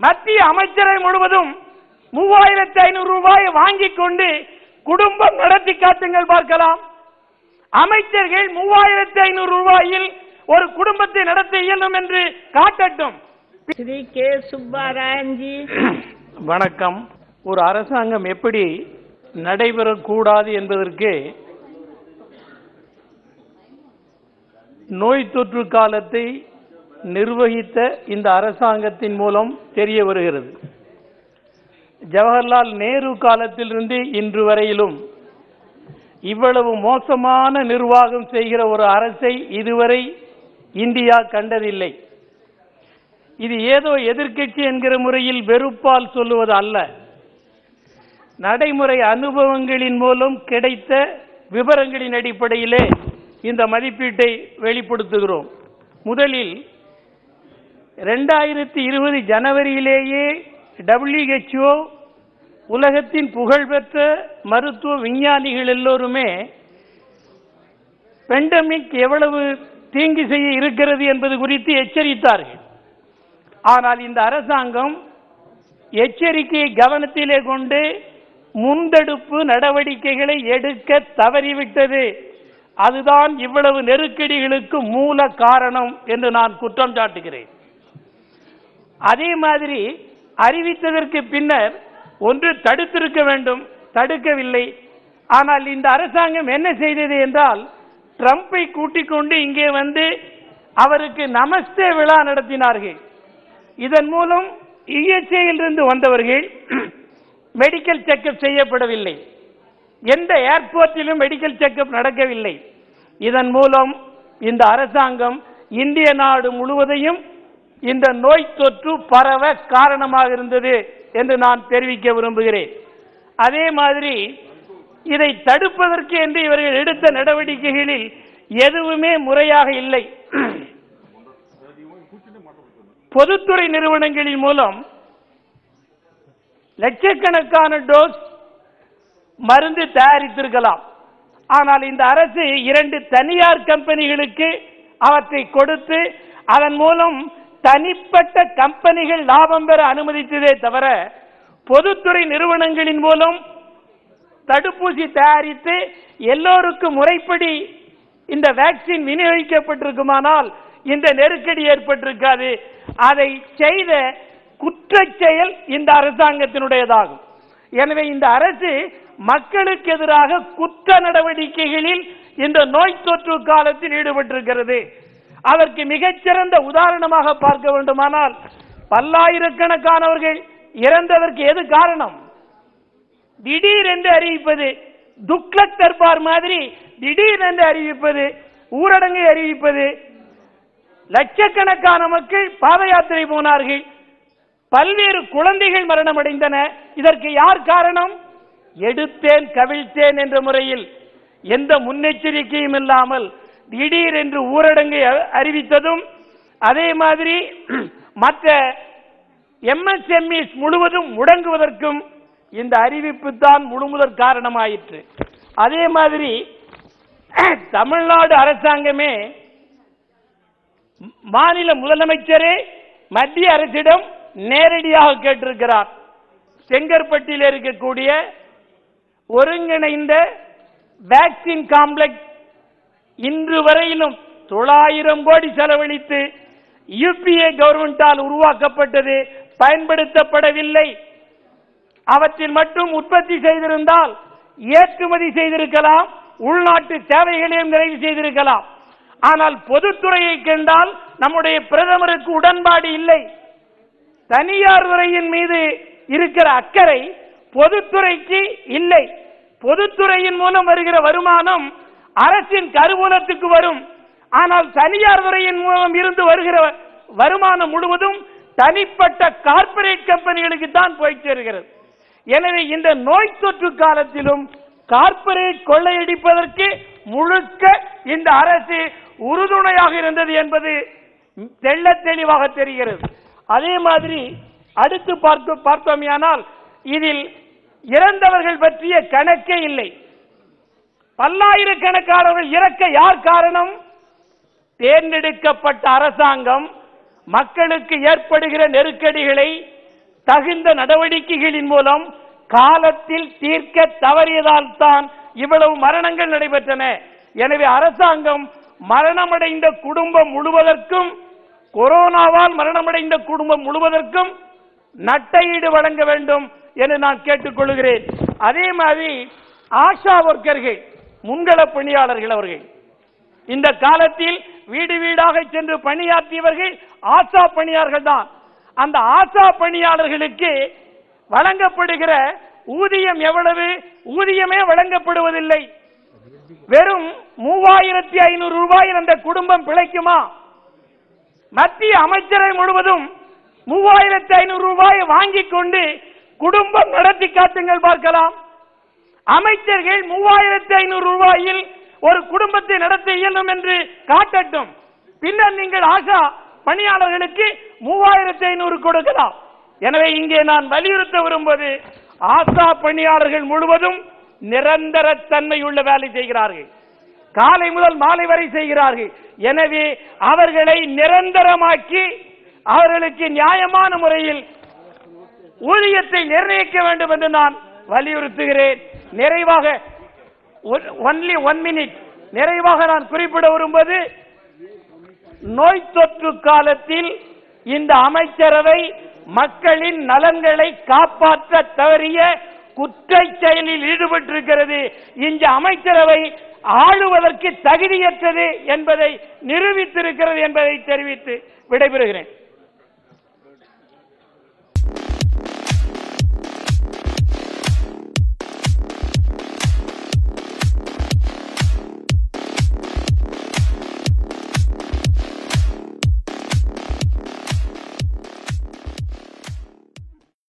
மத்திய அமைச்சரை முழுவதும் மூவாயிரத்தி ஐநூறு ரூபாய் வாங்கிக் கொண்டு குடும்பம் நடத்தி காட்டுங்கள் பார்க்கலாம் அமைச்சர்கள் மூவாயிரத்தி ஐநூறு ரூபாயில் ஒரு குடும்பத்தை நடத்த இயலும் என்று காட்டட்டும் श्री के सुब्बारायण जी வணக்கம் ஒரு அரசாங்கம் எப்படி நடைபெறக்கூடாது என்பதற்கு நோய் தொற்று காலத்தை நிர்வகித்த இந்த அரசாங்கத்தின் மூலம் தெரிய வருகிறது ஜவஹர்லால் நேரு காலத்திலிருந்து இன்று வரையிலும் இவ்வளவு மோசமான நிர்வாகம் செய்கிற ஒரு அரசை இதுவரை இந்தியா கண்டதில்லை இது ஏதோ எதிர்க்கட்சி என்கிற முறையில் வெறுப்பால் சொல்லுவது அல்ல நடைமுறை அனுபவங்களின் மூலம் கிடைத்த விவரங்களின் அடிப்படையிலே இந்த மதிப்பீட்டை வெளிப்படுத்துகிறோம் முதலில் ரெண்டாயிரத்தி இருபது ஜனவரியிலேயே டபிள்யூஹெச்ஓ உலகத்தின் புகழ்பெற்ற மருத்துவ விஞ்ஞானிகள் எல்லோருமே பெண்டமிக் எவ்வளவு தீங்கு செய்ய இருக்கிறது என்பது குறித்து எச்சரித்தார்கள் ஆனால் இந்த அரசாங்கம் எச்சரிக்கையை கவனத்திலே கொண்டு முந்தெடுப்பு நடவடிக்கைகளை எடுக்க தவறிவிட்டது அதுதான் இவ்வளவு நெருக்கடிகளுக்கு மூல காரணம் என்று நான் குற்றம் சாட்டுகிறேன் அதே மாதிரி அறிவித்ததற்கு பின்னர் ஒன்று தடுத்திருக்க வேண்டும் தடுக்கவில்லை ஆனால் இந்த அரசாங்கம் என்ன செய்தது என்றால் ட்ரம்பை கூட்டிக் கொண்டு இங்கே வந்து அவருக்கு நமஸ்தே விழா நடத்தினார்கள் இதன் மூலம் இருந்து வந்தவர்கள் மெடிக்கல் செக்கப் செய்யப்படவில்லை எந்த ஏர்போர்ட்டிலும் மெடிக்கல் செக்கப் நடக்கவில்லை இதன் மூலம் இந்த அரசாங்கம் இந்திய நாடு முழுவதையும் இந்த நோய் தொற்று பரவ காரணமாக இருந்தது என்று நான் தெரிவிக்க விரும்புகிறேன் அதே மாதிரி இதை தடுப்பதற்கு என்று இவர்கள் எடுத்த நடவடிக்கைகளில் எதுவுமே முறையாக இல்லை பொதுத்துறை நிறுவனங்களின் மூலம் லட்சக்கணக்கான டோஸ் மருந்து தயாரித்திருக்கலாம் ஆனால் இந்த அரசு இரண்டு தனியார் கம்பெனிகளுக்கு அவற்றை கொடுத்து அதன் மூலம் தனிப்பட்ட கம்பெனிகள் லாபம் பெற அனுமதித்ததே தவிர பொதுத்துறை நிறுவனங்களின் மூலம் தடுப்பூசி தயாரித்து எல்லோருக்கும் முறைப்படி இந்த வேக்சின் விநியோகிக்கப்பட்டிருக்குமானால் இந்த நெருக்கடி ஏற்பட்டிருக்காது அதை செய்த குற்றச் செயல் இந்த அரசாங்கத்தினுடையதாகும் எனவே இந்த அரசு மக்களுக்கு எதிராக குற்ற நடவடிக்கைகளில் இந்த நோய் தொற்று காலத்தில் ஈடுபட்டிருக்கிறது அதற்கு மிகச்சிறந்த உதாரணமாக பார்க்க வேண்டுமானால் பல்லாயிரக்கணக்கானவர்கள் இறந்ததற்கு எது காரணம் திடீர் என்று அறிவிப்பது துக்ளக் தர்பார் மாதிரி திடீர் என்று அறிவிப்பது ஊரடங்கை அறிவிப்பது லட்சக்கணக்கான மக்கள் பாத யாத்திரை போனார்கள் பல்வேறு குழந்தைகள் மரணமடைந்தன இதற்கு யார் காரணம் எடுத்தேன் கவிழ்த்தேன் என்ற முறையில் எந்த முன்னெச்சரிக்கையும் இல்லாமல் திடீர் என்று ஊரடங்கை அ- அறிவித்ததும் அதே மாதிரி மற்ற எம்எஸ்எம்இஸ் முழுவதும் முடங்குவதற்கும் இந்த அறிவிப்பு தான் முழுமுதற் காரணமாயிற்று அதே மாதிரி தமிழ்நாடு அரசாங்கமே மாநில முதலமைச்சரே மத்திய அரசிடம் நேரடியாக கேட்டிருக்கிறார் செங்கற்பட்டில் இருக்கக்கூடிய ஒருங்கிணைந்த வேக்சின் காம்ப்ளெக்ஸ் இன்று வரையிலும் தொள்ளாயிரம் கோடி செலவழித்து யுபிஏ கவர்மெண்டால் உருவாக்கப்பட்டது பயன்படுத்தப்படவில்லை அவற்றில் மட்டும் உற்பத்தி செய்திருந்தால் ஏற்றுமதி செய்திருக்கலாம் உள்நாட்டு தேவைகளையும் நிறைவு செய்திருக்கலாம் ஆனால் பொதுத்துறையை கண்டால் நம்முடைய பிரதமருக்கு உடன்பாடு இல்லை தனியார் துறையின் மீது இருக்கிற அக்கறை பொதுத்துறைக்கு இல்லை பொதுத்துறையின் மூலம் வருகிற வருமானம் அரசின் கருவூலத்துக்கு வரும் ஆனால் தனியார் துறையின் மூலம் இருந்து வருகிற வருமானம் முழுவதும் தனிப்பட்ட கார்ப்பரேட் கம்பெனிகளுக்கு தான் போய் சேருகிறது எனவே இந்த நோய் தொற்று காலத்திலும் கார்ப்பரேட் கொள்ளையடிப்பதற்கு முழுக்க இந்த அரசு உறுதுணையாக இருந்தது என்பது தெள்ளத் தெளிவாக தெரிகிறது அதே மாதிரி அடுத்து பார்க்க பார்த்தோமேயானால் இதில் இறந்தவர்கள் பற்றிய கணக்கே இல்லை பல்லாயிரக்கணக்கானவர்கள் இறக்க யார் காரணம் தேர்ந்தெடுக்கப்பட்ட அரசாங்கம் மக்களுக்கு ஏற்படுகிற நெருக்கடிகளை தகுந்த நடவடிக்கைகளின் மூலம் காலத்தில் தீர்க்க தவறியதால் தான் இவ்வளவு மரணங்கள் நடைபெற்றன எனவே அரசாங்கம் மரணமடைந்த குடும்பம் முழுவதற்கும் கொரோனாவால் மரணமடைந்த குடும்பம் முழுவதற்கும் நட்டையீடு வழங்க வேண்டும் என்று நான் கேட்டுக்கொள்கிறேன் அதே மாதிரி ஆஷா ஒர்க்கர்கள் முன்கள பணியாளர்கள் அவர்கள் இந்த காலத்தில் வீடு வீடாக சென்று பணியாற்றியவர்கள் ஆசா பணியாளர்கள் தான் அந்த ஆசா பணியாளர்களுக்கு வழங்கப்படுகிற ஊதியம் எவ்வளவு ஊதியமே வழங்கப்படுவதில்லை வெறும் மூவாயிரத்தி ஐநூறு ரூபாயில் அந்த குடும்பம் பிழைக்குமா மத்திய அமைச்சரை முழுவதும் மூவாயிரத்தி ஐநூறு ரூபாயை வாங்கிக் கொண்டு குடும்பம் நடத்தி காட்டுங்கள் பார்க்கலாம் அமைச்சர்கள் மூவாயிரத்தி ஐநூறு ரூபாயில் ஒரு குடும்பத்தை நடத்த இயலும் என்று காட்டட்டும் பின்னர் நீங்கள் ஆஷா பணியாளர்களுக்கு மூவாயிரத்தி ஐநூறு கொடுக்கலாம் எனவே இங்கே நான் வலியுறுத்த விரும்புவது ஆசா பணியாளர்கள் முழுவதும் நிரந்தர தன்மையுள்ள வேலை செய்கிறார்கள் காலை முதல் மாலை வரை செய்கிறார்கள் எனவே அவர்களை நிரந்தரமாக்கி அவர்களுக்கு நியாயமான முறையில் ஊதியத்தை நிர்ணயிக்க வேண்டும் என்று நான் வலியுறுத்துகிறேன் நிறைவாக ஒன்லி ஒன் மினிட் நிறைவாக நான் குறிப்பிட விரும்புவது நோய் தொற்று காலத்தில் இந்த அமைச்சரவை மக்களின் நலன்களை காப்பாற்ற தவறிய குற்றை செயலில் ஈடுபட்டிருக்கிறது இந்த அமைச்சரவை ஆளுவதற்கு தகுதியற்றது என்பதை நிரூபித்திருக்கிறது என்பதை தெரிவித்து விடைபெறுகிறேன்